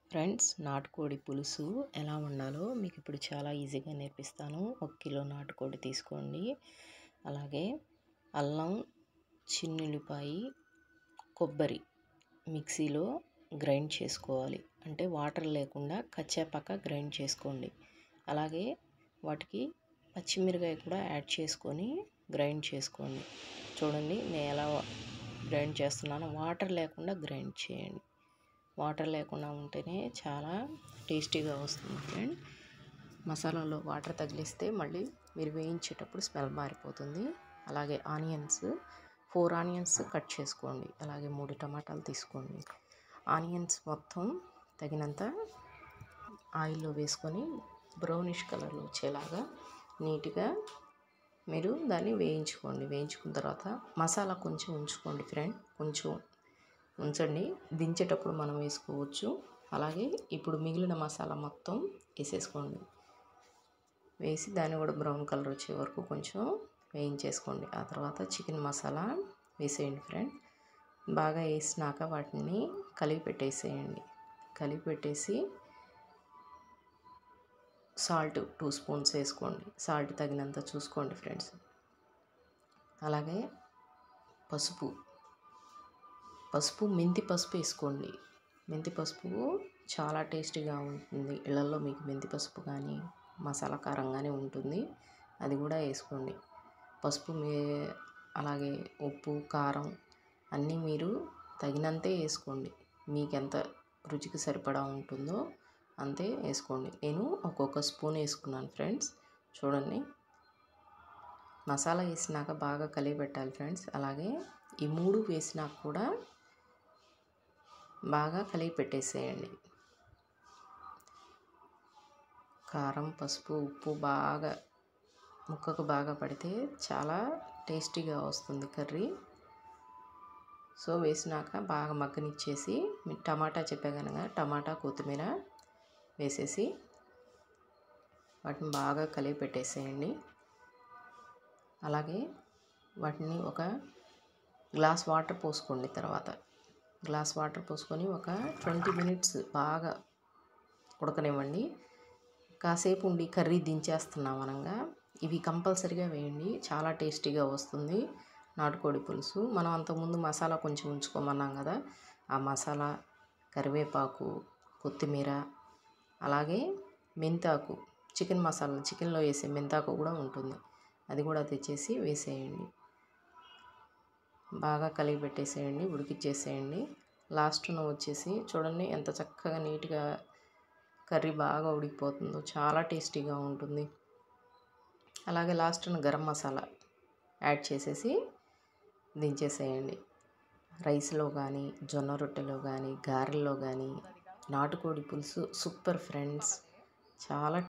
friends నాటుకోడి పులుసు ఎలా వండాలో మీకు ఇప్పుడు చాలా ఈజీగా నేర్పిస్తాను ఒక కిలో నాటుకోడి తీసుకోండి అలాగే అల్లం చిన్నుల్లిపాయ కొబ్బరి మిక్సీలో గ్రైండ్ చేసుకోవాలి అంటే వాటర్ లేకుండా కచ్చాపక్క గ్రైండ్ చేసుకోండి అలాగే వాటికి పచ్చిమిరకాయ కూడా యాడ్ చేసుకొని గ్రైండ్ చేసుకోండి చూడండి నేను ఎలా గ్రైండ్ చేస్తున్నాను వాటర్ లేకుండా గ్రైండ్ చేయండి వాటర్ లేకుండా ఉంటేనే చాలా టేస్టీగా వస్తుంది ఫ్రెండ్ మసాలాలో వాటర్ తగిలిస్తే మళ్ళీ మీరు వేయించేటప్పుడు స్మెల్ మారిపోతుంది అలాగే ఆనియన్స్ ఫోర్ ఆనియన్స్ కట్ చేసుకోండి అలాగే మూడు టమాటాలు తీసుకోండి ఆనియన్స్ మొత్తం తగినంత ఆయిల్లో వేసుకొని బ్రౌనిష్ కలర్లో వచ్చేలాగా నీట్గా మీరు దాన్ని వేయించుకోండి వేయించుకున్న తర్వాత మసాలా కొంచెం ఉంచుకోండి ఫ్రెండ్ కొంచెం ఉంచండి దించేటప్పుడు మనం వేసుకోవచ్చు అలాగే ఇప్పుడు మిగిలిన మసాలా మొత్తం వేసేసుకోండి వేసి దాన్ని కూడా బ్రౌన్ కలర్ వచ్చే వరకు కొంచెం వేయించేసుకోండి ఆ తర్వాత చికెన్ మసాలా వేసేయండి ఫ్రెండ్ బాగా వేసినాక వాటిని కలిపి పెట్టేసేయండి కలిపి పెట్టేసి సాల్ట్ టూ స్పూన్స్ వేసుకోండి సాల్ట్ తగినంత చూసుకోండి ఫ్రెండ్స్ అలాగే పసుపు పసుపు మెంతి పసుపు వేసుకోండి మెంతి పసుపు చాలా టేస్టీగా ఉంటుంది ఇళ్ళల్లో మీకు మెంతి పసుపు కానీ మసాలా కారం కానీ ఉంటుంది అది కూడా వేసుకోండి పసుపు మీ అలాగే ఉప్పు కారం అన్నీ మీరు తగినంతే వేసుకోండి మీకు ఎంత రుచికి సరిపడా ఉంటుందో అంతే వేసుకోండి నేను ఒక్కొక్క స్పూన్ వేసుకున్నాను ఫ్రెండ్స్ చూడండి మసాలా వేసినాక బాగా కలిపి పెట్టాలి ఫ్రెండ్స్ అలాగే ఈ మూడు వేసినాక కూడా బాగా కలిపి పెట్టేసేయండి కారం పసుపు ఉప్పు బాగా ముక్కకు బాగా పడితే చాలా టేస్టీగా వస్తుంది కర్రీ సో వేసినాక బాగా మగ్గనిచ్చేసి టమాటా చెప్పే కనుక టమాటా కొత్తిమీర వేసేసి వాటిని బాగా కలిపి పెట్టేసేయండి అలాగే వాటిని ఒక గ్లాస్ వాటర్ పోసుకోండి తర్వాత గ్లాస్ వాటర్ పోసుకొని ఒక ట్వంటీ మినిట్స్ బాగా ఉడకనివ్వండి కాసేపు ఉండి కర్రీ దించేస్తున్నాం అనగా ఇవి కంపల్సరీగా వేయండి చాలా టేస్టీగా వస్తుంది నాటుకోడి పులుసు మనం అంతకుముందు మసాలా కొంచెం ఉంచుకోమన్నాం కదా ఆ మసాలా కరివేపాకు కొత్తిమీర అలాగే మెంతాకు చికెన్ మసాలా చికెన్లో వేసే మెంతాకు కూడా ఉంటుంది అది కూడా తెచ్చేసి వేసేయండి బాగా కలిగి పెట్టేసేయండి ఉడికిచ్చేసేయండి లాస్ట్ను వచ్చేసి చూడండి ఎంత చక్కగా నీట్గా కర్రీ బాగా ఉడికిపోతుందో చాలా టేస్టీగా ఉంటుంది అలాగే లాస్ట్ను గరం మసాలా యాడ్ చేసేసి దించేసేయండి రైస్లో కానీ జొన్న రొట్టెలో కానీ గారెల్లో కానీ నాటుకోడి పులుసు సూపర్ ఫ్రెండ్స్ చాలా